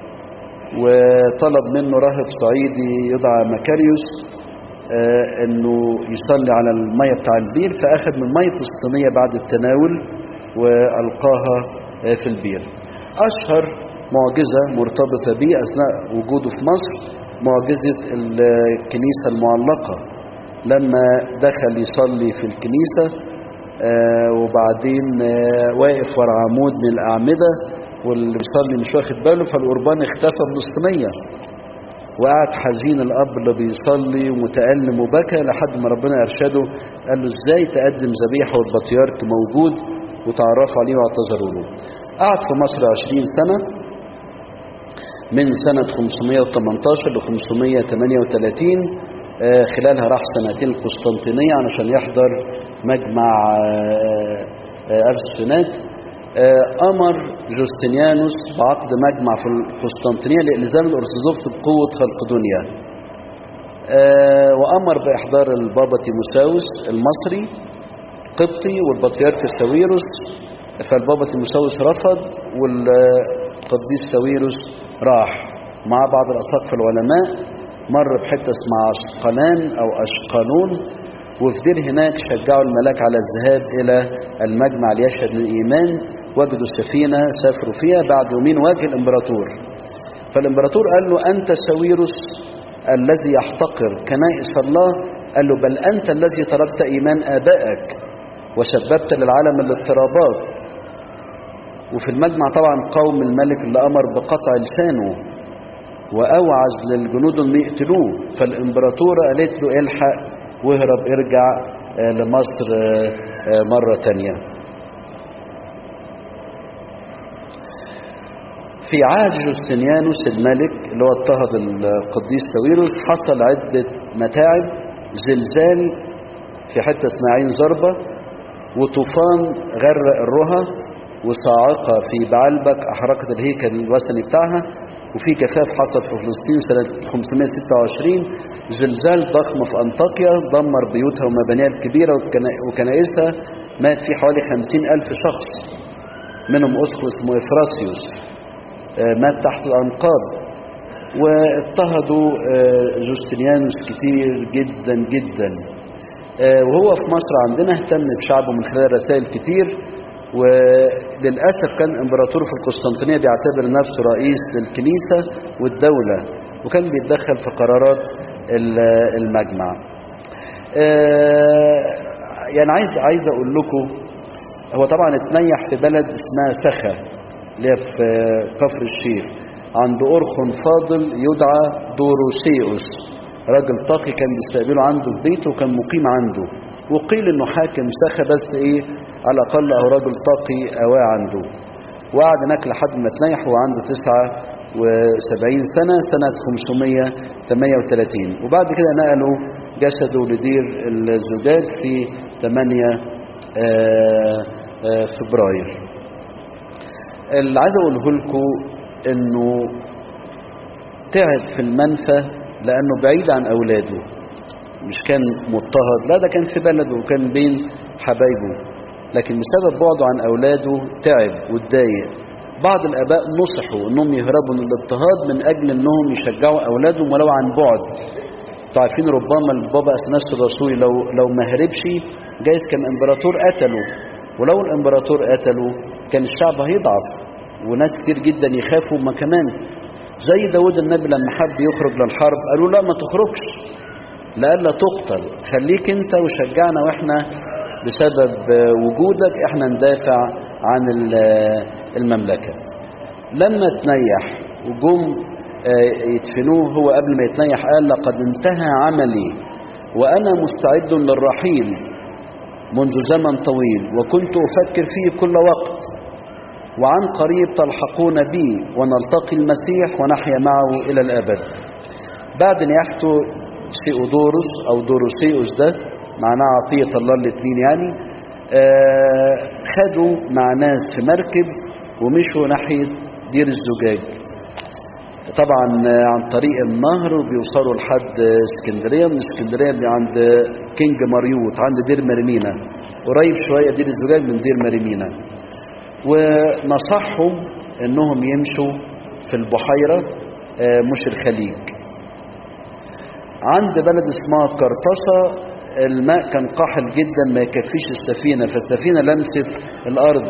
وطلب منه راهب صعيدي يدعى مكاريوس انه يصلي على المية بتاع البير فأخذ من مية الصينية بعد التناول وألقاها في البير أشهر معجزة مرتبطة به أثناء وجوده في مصر معجزة الكنيسة المعلقة لما دخل يصلي في الكنيسة وبعدين واقف ورا عمود من الأعمدة واللي بيصلي مش واخد باله فالقربان اختفى من الصينية وقعد حزين الأب اللي بيصلي ومتألم وبكى لحد ما ربنا أرشده قال له إزاي تقدم ذبيحة والبطيارك موجود وتعرفوا عليه واعتذروا له قعد في مصر 20 سنة من سنة 518 ل 538 خلالها راح سنتين القسطنطينية علشان يحضر مجمع أرسنات أمر جوستنيانوس بعقد مجمع في القسطنطينية لإلزام الأرثوذكس بقوة خلق دنيا وأمر بإحضار البابا تيموساوس المصري قبطي والبطريرك ساويروس فالبابا تيموساوس رفض والقديس ساويروس راح مع بعض الأساقفة العلماء مر بحتة اسمها عشقلان أو أشقلون وفي دير هناك شجعوا الملاك على الذهاب إلى المجمع ليشهد للإيمان وجدوا السفينة سافروا فيها بعد يومين واجه الإمبراطور فالإمبراطور قال له أنت ساويروس الذي يحتقر كنائس الله قال له بل أنت الذي تركت إيمان آبائك وسببت للعالم الاضطرابات وفي المجمع طبعا قوم الملك اللي أمر بقطع لسانه وأوعز للجنود أن يقتلوه فالإمبراطورة قالت له الحق واهرب ارجع لمصر مرة تانية في عهد جوستنيانوس الملك اللي هو اضطهد القديس ساويروس حصل عدة متاعب زلزال في حتة اسمها عين زربة وطوفان غرق الرها وصاعقة في بعلبك أحرقت الهيكل الوثني بتاعها وفي جفاف حصل في فلسطين سنة 526 زلزال ضخم في أنطاكيا دمر بيوتها ومبانيها الكبيرة وكنائسها مات فيه حوالي 50 ألف شخص منهم أسقف اسمه إفراسيوس مات تحت الأنقاض واضطهدوا جوستنيانوس كتير جدا جدا وهو في مصر عندنا اهتم بشعبه من خلال رسائل كتير وللأسف كان امبراطور في القسطنطينية بيعتبر نفسه رئيس للكنيسة والدولة وكان بيتدخل في قرارات المجمع يعني عايز عايز اقول لكم هو طبعا اتنيح في بلد اسمها سخا اللي هي في كفر الشيخ عند أرخن فاضل يدعى دوروسيوس راجل تقي كان بيستقبله عنده في بيته وكان مقيم عنده وقيل انه حاكم سخا بس ايه على الاقل او راجل تقي اواه عنده وقعد هناك لحد ما تنيح وهو عنده سنة سنة 538 وبعد كده نقلوا جسده لدير الزجاج في 8 فبراير اللي عايز اقوله لكم انه تعب في المنفى لانه بعيد عن اولاده مش كان مضطهد لا ده كان في بلده وكان بين حبايبه لكن بسبب بعده عن اولاده تعب واتضايق بعض الاباء نصحوا انهم يهربوا من الاضطهاد من اجل انهم يشجعوا اولادهم ولو عن بعد انتوا عارفين ربما البابا اثناس الرسولي لو لو ما هربش جايز كان الامبراطور قتله ولو الامبراطور قتله كان الشعب هيضعف وناس كتير جدا يخافوا ما كمان زي داود النبي لما حب يخرج للحرب قالوا لا ما تخرجش لألا تقتل خليك انت وشجعنا واحنا بسبب وجودك احنا ندافع عن المملكة لما تنيح وجم يدفنوه هو قبل ما يتنيح قال لقد انتهى عملي وأنا مستعد للرحيل منذ زمن طويل وكنت أفكر فيه كل وقت وعن قريب تلحقون بي ونلتقي المسيح ونحيا معه إلى الأبد بعد نياحته سيودوروس أو دوروسيوس ده معناه عطية الله الاثنين يعني آه خدوا مع ناس في مركب ومشوا ناحية دير الزجاج طبعا عن طريق النهر وبيوصلوا لحد اسكندريه من اسكندريه عند كينج مريوط عند دير مريمينا قريب شويه دير الزجاج من دير مريمينا ونصحهم انهم يمشوا في البحيره مش الخليج عند بلد اسمها قرطسه الماء كان قاحل جدا ما يكفيش السفينه فالسفينه لمست الارض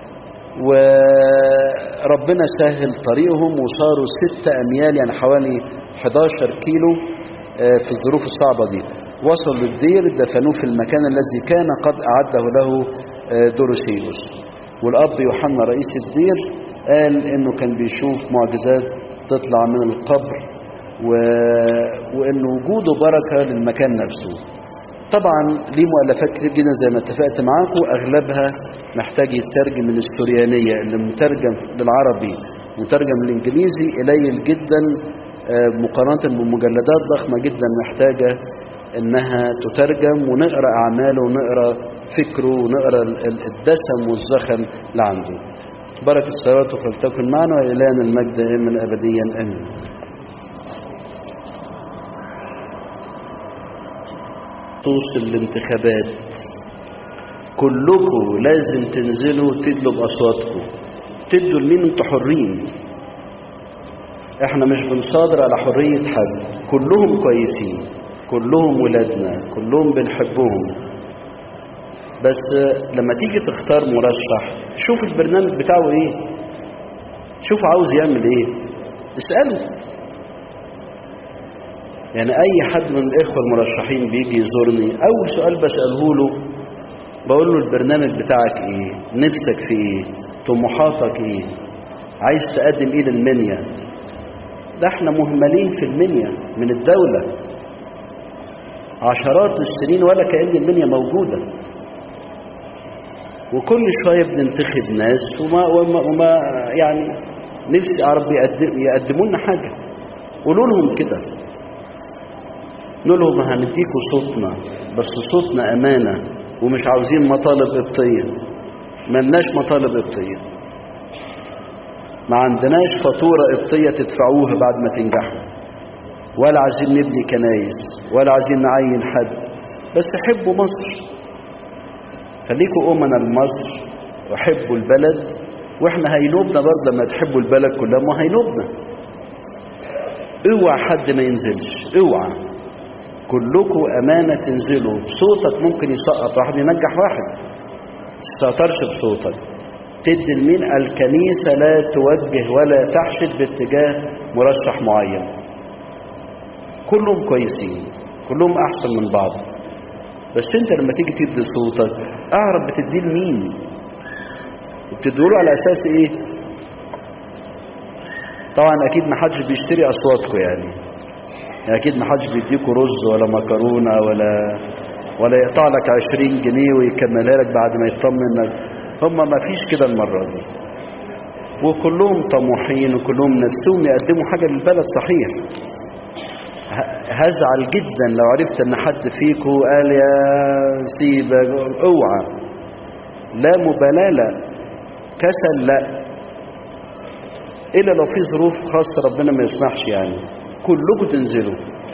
وربنا سهل طريقهم وصاروا ستة أميال يعني حوالي 11 كيلو في الظروف الصعبة دي وصلوا للدير دفنوه في المكان الذي كان قد أعده له دوروسيوس والأب يوحنا رئيس الدير قال إنه كان بيشوف معجزات تطلع من القبر و... وإن وجوده بركة للمكان نفسه طبعا ليه مؤلفات كتير جدا زي ما اتفقت معاكم اغلبها محتاج يترجم من السوريانيه اللي مترجم للعربي مترجم للانجليزي قليل جدا مقارنه بمجلدات ضخمه جدا محتاجه انها تترجم ونقرا اعماله ونقرا فكره ونقرا الدسم والزخم اللي عنده بركه صلاته فلتكن معنا والهنا المجد من ابديا امين طوس الانتخابات كلكم لازم تنزلوا تدلوا بأصواتكم تدوا لمين انتوا حرين احنا مش بنصادر على حرية حد كلهم كويسين كلهم ولادنا كلهم بنحبهم بس لما تيجي تختار مرشح شوف البرنامج بتاعه ايه شوف عاوز يعمل ايه اسأله يعني اي حد من الاخوه المرشحين بيجي يزورني اول سؤال بساله له بقول له البرنامج بتاعك ايه نفسك في ايه طموحاتك ايه عايز تقدم ايه للمنيا ده احنا مهملين في المنيا من الدوله عشرات السنين ولا كأن المنيا موجوده وكل شويه بننتخب ناس وما وما, وما يعني نفسي اعرف يقدم يقدموا لنا حاجه قولوا لهم كده نقول لهم هنديكوا صوتنا بس صوتنا أمانة ومش عاوزين مطالب قبطية ملناش مطالب قبطية ما عندناش فاتورة قبطية تدفعوها بعد ما تنجحوا ولا عايزين نبني كنايس ولا عايزين نعين حد بس حبوا مصر خليكوا أمنا لمصر وحبوا البلد واحنا هينوبنا برضه لما تحبوا البلد كلها ما هينوبنا اوعى حد ما ينزلش اوعى كلكم أمانة تنزلوا صوتك ممكن يسقط واحد ينجح واحد تستهترش بصوتك تدي لمين الكنيسة لا توجه ولا تحشد باتجاه مرشح معين كلهم كويسين كلهم أحسن من بعض بس انت لما تيجي تدي صوتك اعرف بتديه لمين وبتديله على اساس ايه طبعا اكيد ما حدش بيشتري اصواتكم يعني اكيد ما حدش بيديكوا رز ولا مكرونه ولا ولا يقطع لك 20 جنيه ويكملها لك بعد ما يطمن انك هم ما فيش كده المره دي وكلهم طموحين وكلهم نفسهم يقدموا حاجة للبلد صحيح هزعل جدا لو عرفت ان حد فيكم قال يا سيبة اوعى لا مبالاة لا كسل لا الا لو في ظروف خاصة ربنا ما يسمحش يعني كلكم تنزلوا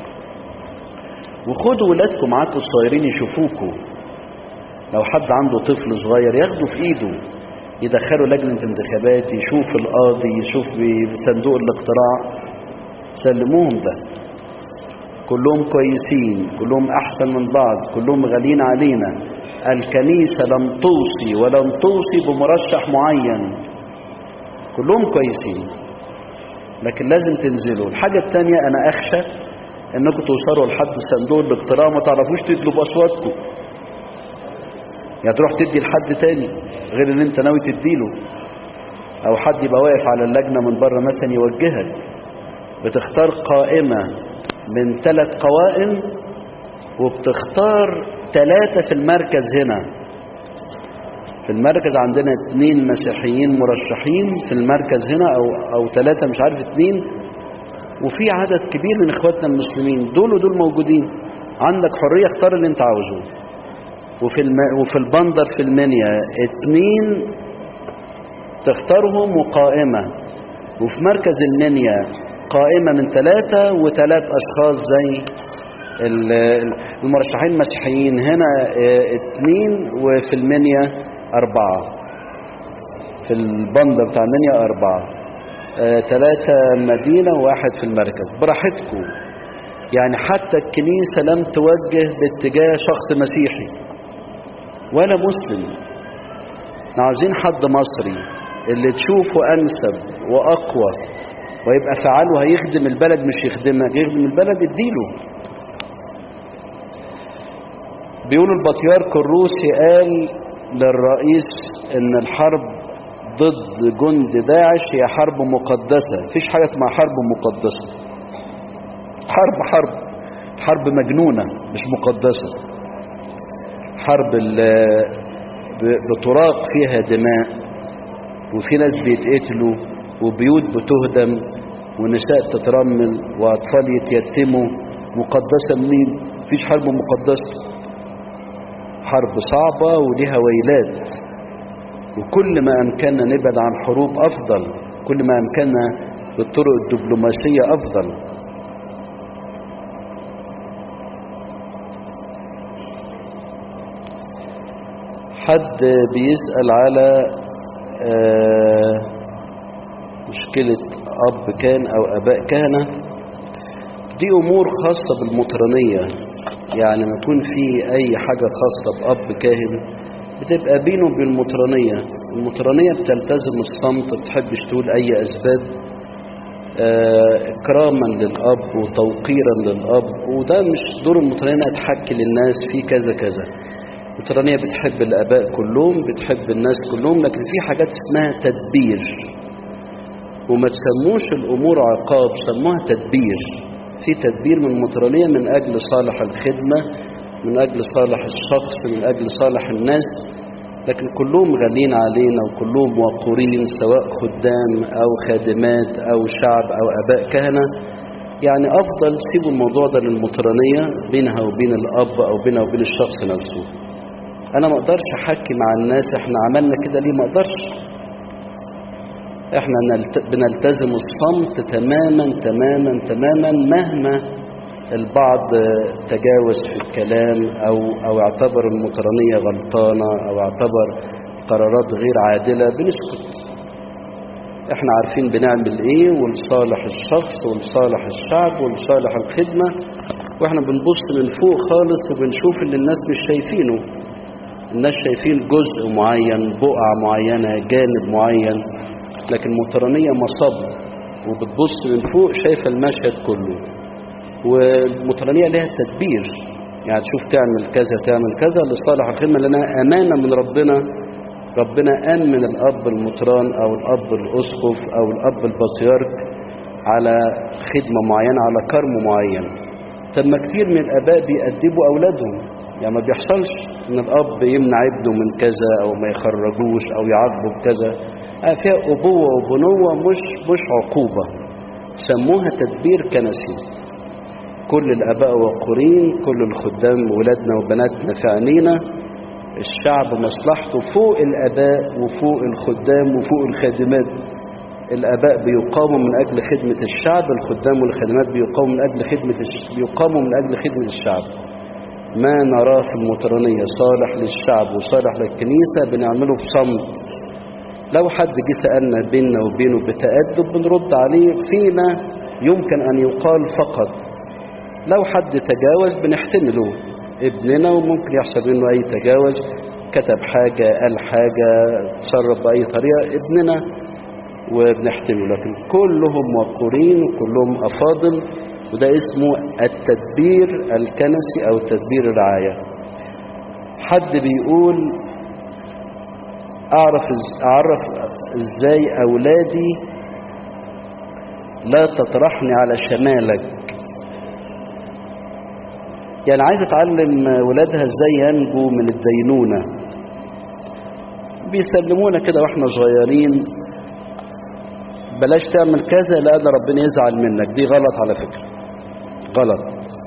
وخدوا ولادكم معاكم الصغيرين يشوفوكوا لو حد عنده طفل صغير ياخده في ايده يدخلوا لجنة انتخابات يشوف القاضي يشوف بصندوق الاقتراع سلموهم ده كلهم كويسين كلهم احسن من بعض كلهم غاليين علينا الكنيسة لم توصي ولن توصي بمرشح معين كلهم كويسين لكن لازم تنزلوا الحاجة التانية انا اخشى انكم توصلوا لحد صندوق الاقتراع ما تعرفوش تدلوا باصواتكم يعني تروح تدي لحد تاني غير اللي انت ناوي تديله او حد يبقى واقف على اللجنة من بره مثلا يوجهك بتختار قائمة من ثلاث قوائم وبتختار ثلاثة في المركز هنا في المركز عندنا اثنين مسيحيين مرشحين في المركز هنا او او ثلاثة مش عارف اثنين وفي عدد كبير من اخواتنا المسلمين دول ودول موجودين عندك حرية اختار اللي انت عاوزه وفي الم... وفي البندر في المنيا اتنين تختارهم وقائمة وفي مركز المنيا قائمة من ثلاثة وثلاث أشخاص زي المرشحين المسيحيين هنا اتنين وفي المنيا أربعة في البندر بتاع المنيا أربعة ثلاثة مدينة وواحد في المركز براحتكم يعني حتى الكنيسة لم توجه باتجاه شخص مسيحي ولا مسلم احنا عاوزين حد مصري اللي تشوفه أنسب وأقوى ويبقى فعال وهيخدم البلد مش يخدمك يخدم البلد اديله بيقولوا البطيارك الروسي قال للرئيس ان الحرب ضد جند داعش هي حرب مقدسة مفيش حاجة اسمها حرب مقدسة حرب حرب حرب مجنونة مش مقدسة حرب بتراق فيها دماء وفي ناس بيتقتلوا وبيوت بتهدم ونساء تترمل وأطفال يتيتموا مقدسة منين مفيش حرب مقدسة حرب صعبة وليها ويلات وكل ما أمكننا نبعد عن حروب أفضل كل ما أمكننا بالطرق الدبلوماسية أفضل حد بيسأل على مشكلة أب كان أو أباء كهنة دي أمور خاصة بالمطرانية يعني ما يكون في أي حاجة خاصة بأب كاهن بتبقى بينه وبين المطرانية المطرانية بتلتزم الصمت بتحبش تقول أي أسباب إكراما للأب وتوقيرا للأب وده مش دور المطرانية تحكي للناس في كذا كذا المطرانية بتحب الآباء كلهم بتحب الناس كلهم لكن في حاجات اسمها تدبير وما تسموش الأمور عقاب سموها تدبير في تدبير من المطرانية من أجل صالح الخدمة من أجل صالح الشخص من أجل صالح الناس لكن كلهم غالين علينا وكلهم وقورين سواء خدام أو خادمات أو شعب أو أباء كهنة يعني أفضل سيبوا الموضوع ده للمطرانية بينها وبين الأب أو بينها وبين الشخص نفسه أنا ما أقدرش أحكي مع الناس إحنا عملنا كده ليه ما أقدرش إحنا بنلتزم الصمت تماما تماما تماما مهما البعض تجاوز في الكلام أو, أو اعتبر المطرانية غلطانة أو اعتبر قرارات غير عادلة بنسكت احنا عارفين بنعمل ايه ولصالح الشخص ولصالح الشعب ولصالح الخدمة واحنا بنبص من فوق خالص وبنشوف اللي الناس مش شايفينه الناس شايفين جزء معين بقعة معينة جانب معين لكن المطرانية مصب وبتبص من فوق شايفة المشهد كله والمطرانية لها تدبير يعني تشوف تعمل كذا تعمل كذا لصالح الخدمة لأنها أمانة من ربنا ربنا أمن الأب المطران أو الأب الأسقف أو الأب البطيارك على خدمة معينة على كرم معين طب ما كتير من الآباء بيأدبوا أولادهم يعني ما بيحصلش إن الأب يمنع ابنه من كذا أو ما يخرجوش أو يعاقبه بكذا آه فيها أبوة وبنوة مش مش عقوبة سموها تدبير كنسي كل الآباء وقورين كل الخدام ولادنا وبناتنا في عينينا الشعب مصلحته فوق الآباء وفوق الخدام وفوق الخادمات الآباء بيقاموا من أجل خدمة الشعب الخدام والخادمات بيقاموا من أجل خدمة الش... بيقاموا من أجل خدمة الشعب ما نراه في المطرانية صالح للشعب وصالح للكنيسة بنعمله في صمت لو حد جه سألنا بيننا وبينه بتأدب بنرد عليه فينا يمكن أن يقال فقط لو حد تجاوز بنحتمله ابننا وممكن يحصل منه أي تجاوز كتب حاجة قال حاجة تصرف بأي طريقة ابننا وبنحتمله لكن كلهم وقورين وكلهم أفاضل وده اسمه التدبير الكنسي أو تدبير الرعاية حد بيقول أعرف أعرف إزاي أولادي لا تطرحني على شمالك يعني عايز أتعلم ولادها إزاي ينجوا من الدينونة بيسلمونا كده وإحنا صغيرين بلاش تعمل كذا لأن ربنا يزعل منك دي غلط على فكرة غلط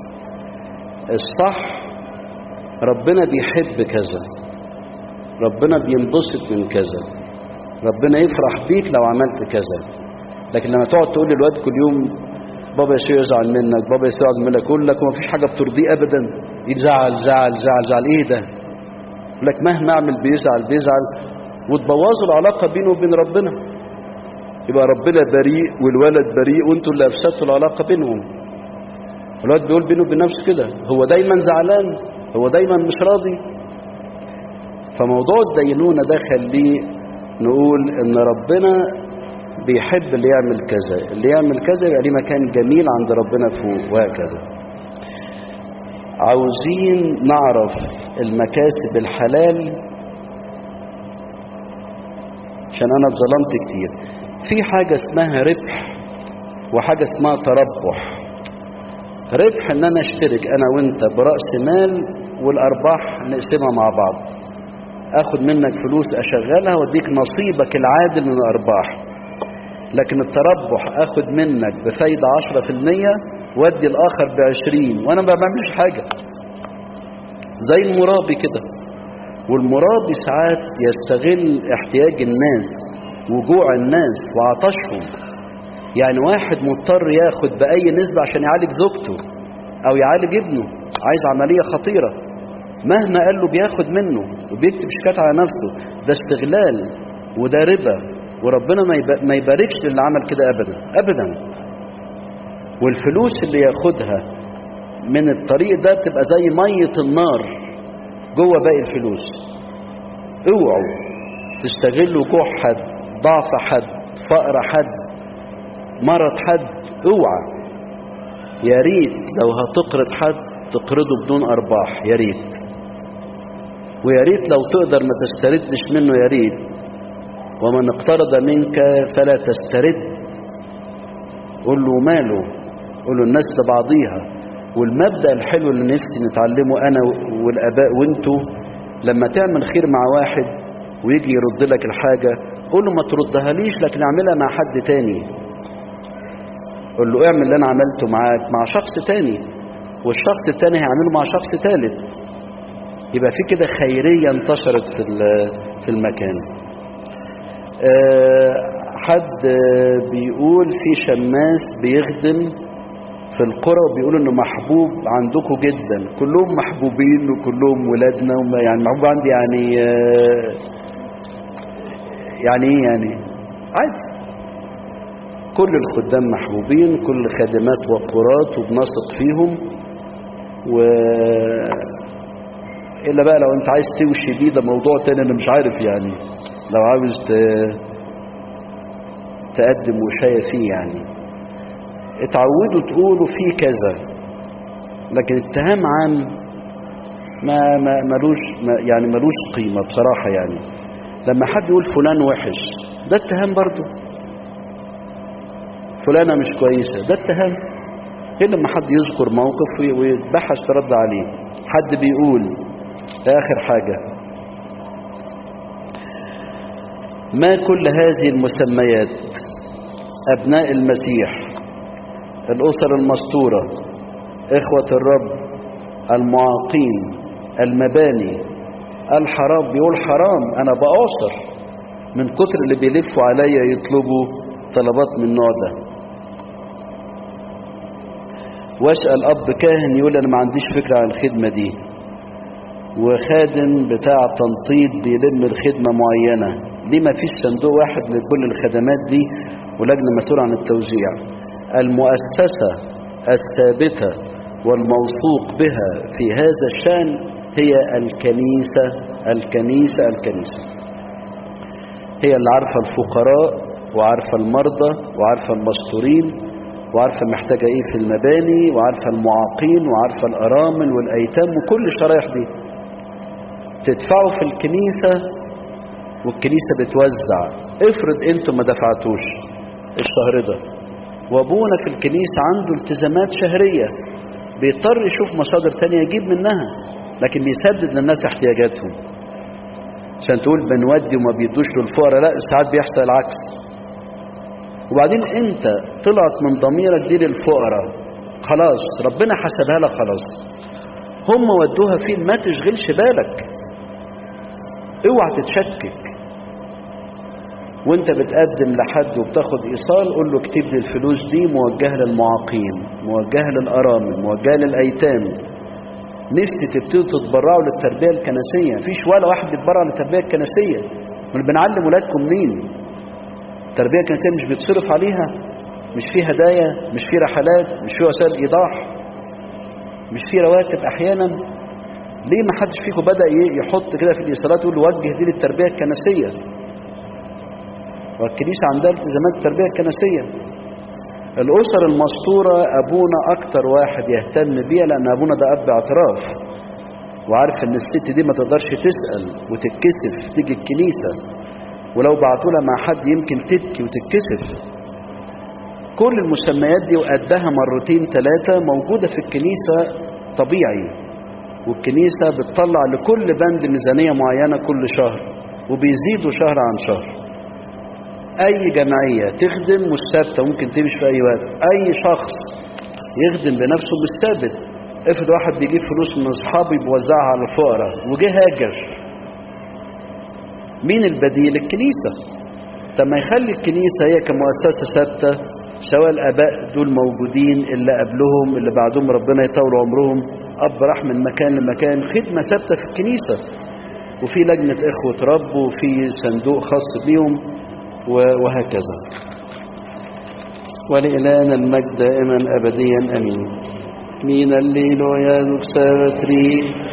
الصح ربنا بيحب كذا ربنا بينبسط من كذا ربنا يفرح بيك لو عملت كذا لكن لما تقعد تقول للواد كل يوم بابا يسوع يزعل منك بابا يسوع يزعل منك يقول لك ما فيش حاجه بترضيه ابدا يزعل زعل زعل زعل ايه ده يقول لك مهما اعمل بيزعل بيزعل وتبوظوا العلاقه بينه وبين ربنا يبقى ربنا بريء والولد بريء وانتوا اللي افسدتوا العلاقه بينهم الولد بيقول بينه وبين نفسه كده هو دايما زعلان هو دايما مش راضي فموضوع الدينونه ده خليه نقول ان ربنا بيحب اللي يعمل كذا اللي يعمل كذا يبقى ليه مكان جميل عند ربنا فوق وهكذا عاوزين نعرف المكاسب الحلال عشان انا اتظلمت كتير في حاجة اسمها ربح وحاجة اسمها تربح ربح ان انا اشترك انا وانت برأس مال والارباح نقسمها مع بعض اخد منك فلوس اشغلها واديك نصيبك العادل من الارباح لكن التربح اخد منك بفايدة عشرة في المية وادي الاخر بعشرين وانا ما بعملش حاجة زي المرابي كده والمرابي ساعات يستغل احتياج الناس وجوع الناس وعطشهم يعني واحد مضطر ياخد بأي نسبة عشان يعالج زوجته أو يعالج ابنه عايز عملية خطيرة مهما قال له بياخد منه وبيكتب شيكات على نفسه ده استغلال وده ربا وربنا ما يباركش للي عمل كده أبدا أبدا والفلوس اللي ياخدها من الطريق ده تبقى زي مية النار جوه باقي الفلوس اوعوا تستغلوا جوع حد ضعف حد فقر حد مرض حد اوعى يا ريت لو هتقرض حد تقرضه بدون ارباح يا ريت ويا ريت لو تقدر ما تستردش منه يا ريت ومن اقترض منك فلا تسترد قول له ماله قول له الناس لبعضيها والمبدأ الحلو اللي نفسي نتعلمه انا والاباء وانتوا لما تعمل خير مع واحد ويجي يرد لك الحاجة قول له ما تردها ليش لكن اعملها مع حد تاني قول له اعمل اللي انا عملته معاك مع شخص تاني والشخص التاني هيعمله مع شخص تالت يبقى في كده خيرية انتشرت في في المكان أه حد بيقول في شماس بيخدم في القرى وبيقولوا انه محبوب عندكم جدا كلهم محبوبين وكلهم ولادنا يعني محبوب عندي يعني أه يعني ايه يعني عادي كل الخدام محبوبين كل خادمات وقرات وبنثق فيهم و الا بقى لو انت عايز توشي بيه ده موضوع تاني انا مش عارف يعني لو عاوز ت... تقدم وشاية فيه يعني اتعودوا تقولوا فيه كذا لكن اتهام عام ما ما ملوش ما يعني ملوش قيمة بصراحة يعني لما حد يقول فلان وحش ده اتهام برضه فلانة مش كويسة ده اتهام غير لما حد يذكر موقف ويتبحث ترد عليه حد بيقول ده آخر حاجة ما كل هذه المسميات أبناء المسيح الأسر المستورة إخوة الرب المعاقين المباني الحرام بيقول حرام أنا بأعصر من كتر اللي بيلفوا عليا يطلبوا طلبات من النوع ده واسأل أب كاهن يقول أنا ما عنديش فكرة عن الخدمة دي وخادم بتاع تنطيط بيلم الخدمة معينة ليه ما فيش صندوق واحد لكل الخدمات دي ولجنة مسؤولة عن التوزيع المؤسسة الثابتة والموثوق بها في هذا الشأن هي الكنيسة الكنيسة الكنيسة هي اللي عارفة الفقراء وعارفة المرضى وعارفة المستورين وعارفة محتاجة ايه في المباني وعارفة المعاقين وعارفة الأرامل والأيتام وكل الشرايح دي تدفعوا في الكنيسة والكنيسة بتوزع افرض انتم ما دفعتوش الشهر ده وابونا في الكنيسة عنده التزامات شهرية بيضطر يشوف مصادر تانية يجيب منها لكن بيسدد للناس احتياجاتهم عشان تقول بنودي وما بيدوش للفقراء لا ساعات بيحصل العكس وبعدين انت طلعت من ضميرك دي للفقراء خلاص ربنا حسبها لك خلاص هم ودوها فين ما تشغلش بالك اوعى تتشكك وانت بتقدم لحد وبتاخد ايصال قول له اكتب لي الفلوس دي موجهه للمعاقين موجهه للارامل موجهه للايتام نفسي تبتدوا تتبرعوا للتربيه الكنسيه مفيش ولا واحد بيتبرع للتربيه الكنسيه من بنعلم ولادكم منين التربيه الكنسيه مش بيتصرف عليها مش في هدايا مش في رحلات مش في وسائل ايضاح مش في رواتب احيانا ليه ما حدش فيكم بدا يحط كده في الايصالات يقول وجه دي للتربيه الكنسيه والكنيسه عندها التزامات التربيه الكنسيه الاسر المستوره ابونا اكتر واحد يهتم بيها لان ابونا ده اب اعتراف وعارف ان الست دي ما تقدرش تسال وتتكسف تيجي الكنيسه ولو بعتوا لها مع حد يمكن تبكي وتتكسف كل المسميات دي وقدها مرتين ثلاثة موجودة في الكنيسة طبيعي والكنيسة بتطلع لكل بند ميزانية معينة كل شهر وبيزيدوا شهر عن شهر أي جمعية تخدم مش ثابتة ممكن تمشي في أي وقت أي شخص يخدم بنفسه مش ثابت افرض واحد بيجيب فلوس من أصحابه بيوزعها على الفقراء وجه هاجر مين البديل الكنيسة طب ما يخلي الكنيسة هي كمؤسسة ثابتة سواء الآباء دول موجودين اللي قبلهم اللي بعدهم ربنا يطول عمرهم أب راح من مكان لمكان خدمة ثابتة في الكنيسة وفي لجنة إخوة رب وفي صندوق خاص بيهم وهكذا ولإلهنا المجد دائما أبديا أمين مين الليل يا نكساتري